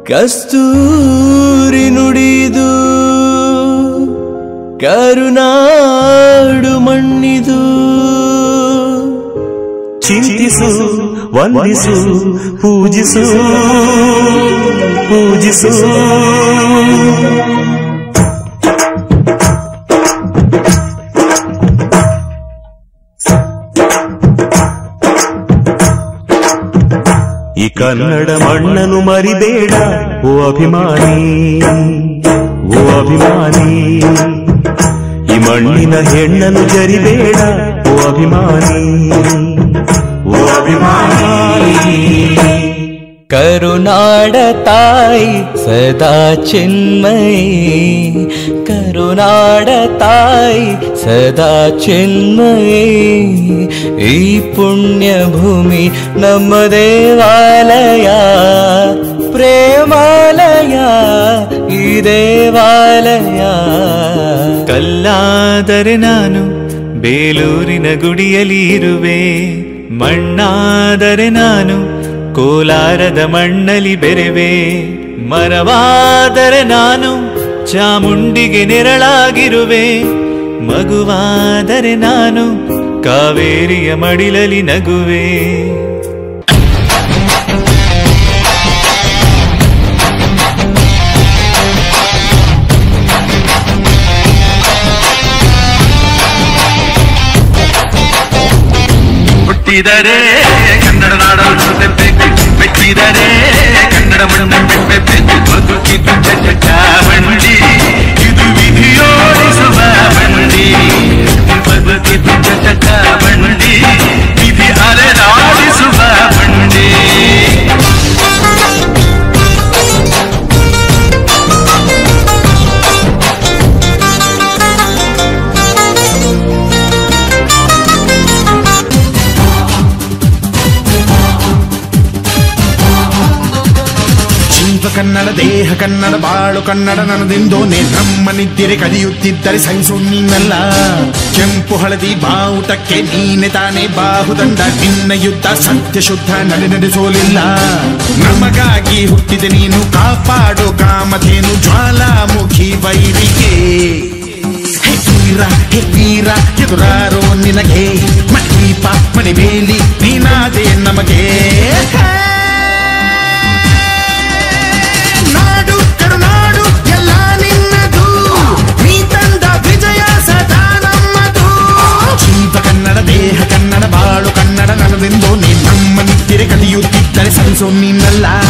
ಕಸ್ತೂರಿ ನುಡಿದು ಕರುನಾಡು ಮಣ್ಣಿದು ಚಿಂತಿಸು ವಂದಿಸು ಪೂಜಿಸು ಪೂಜಿಸು ಈ ಕನ್ನಡ ಮಣ್ಣನ್ನು ಮರಿಬೇಡ ಓ ಅಭಿಮಾನಿ ಓ ಅಭಿಮಾನಿ ಈ ಮಣ್ಣಿನ ಹೆಣ್ಣನ್ನು ಜರಿಬೇಡ ಓ ಅಭಿಮಾನಿ ಓ ಅಭಿಮಾನಿ ಕರುನಾಡ ತಾಯಿ ಸದಾ ಚಿನ್ಮಯಿ ಕರುನಾಡ ತಾಯಿ ಸದಾ ಚಿನ್ಮಯಿ ಈ ಪುಣ್ಯ ಭೂಮಿ ನಮ್ಮ ದೇವಾಲಯ ಪ್ರೇಮಾಲಯ ಈ ದೇವಾಲಯ ಕಲ್ಲಾದರೆ ನಾನು ಬೇಲೂರಿನ ಗುಡಿಯಲ್ಲಿ ಇರುವೆ ಮಣ್ಣಾದರೆ ನಾನು ಕೋಲಾರದ ಮಣ್ಣಲ್ಲಿ ಬೆರೆವೆ ಮರವಾದರೆ ನಾನು ಚಾಮುಂಡಿಗೆ ನೆರಳಾಗಿರುವೆ ಮಗುವಾದರೆ ನಾನು ಕಾವೇರಿಯ ಮಡಿಲಲ್ಲಿ ನಗುವೆ ಹುಟ್ಟಿದರೆ ಕನ್ನಡ ನಾಡಲು ಹುಟ್ಟಬೇಕು ಮೆಟ್ಟಿದರೆ ಕನ್ನಡ ಮಣ್ಣ ಬೆಟ್ಟಬೇಕು ಬದುಕಿದ್ದು ಚಟ ಬಂಡಿ ಇದು ವಿಧಿಯೋಡಿಸುವ ಬಂಡಿ ಬದುಕಿದ್ದು ಚಟ ಬಂಡಿ ವಿಧಿ ಅಲೆದಾಡಿಸುವ ಬಂಡಿ ಜೀವ ಕನ್ನಡ ದೇಹ ಕನ್ನಡ ಬಾಳು ಕನ್ನಡ ನನದೆಂದೋನೆ ನಮ್ಮ ನಿದ್ದಿರೆ ಕದಿಯುತ್ತಿದ್ದರೆ ಸಹಿಸು ನೀನಲ್ಲ ಕೆಂಪು ಹಳದಿ ಬಾವುಟಕ್ಕೆ ನೀನೆ ತಾನೇ ಬಾಹುದಂಡ ನಿನ್ನ ಯುದ್ಧ ಸತ್ಯ ಶುದ್ಧ ನಡೆ ನಡೆಸೋಲಿಲ್ಲ ನಮಗಾಗಿ ಹುಟ್ಟಿದೆ ನೀನು ಕಾಪಾಡು ಕಾಮಧೇನು ಜ್ವಾಲಾಮುಖಿ ವೈರಿಗೆ ಹೇ ವೀರ ಹೇ ವೀರ ಎದುರಾರೋ ನಿನಗೆ ಮಣೀಪ ಮಣಿಬೇಲಿ ನೀನಾದೆ ನಮಗೆ ನಾಡು ಕರುನಾಡು ಎಲ್ಲ ನಿನ್ನದು ನೀ ತಂದ ವಿಜಯ ಸದಾ ನಮ್ಮದು ಜೀವ ಕನ್ನಡ ದೇಹ ಕನ್ನಡ ಬಾಳು ಕನ್ನಡ ನನದೆಂದು ನೀ ನಮ್ಮ ನಿತ್ತಿರೆ ಕಲಿಯುತ್ತಿದ್ದರೆ ಸರಿಸೋ ನೀನಲ್ಲ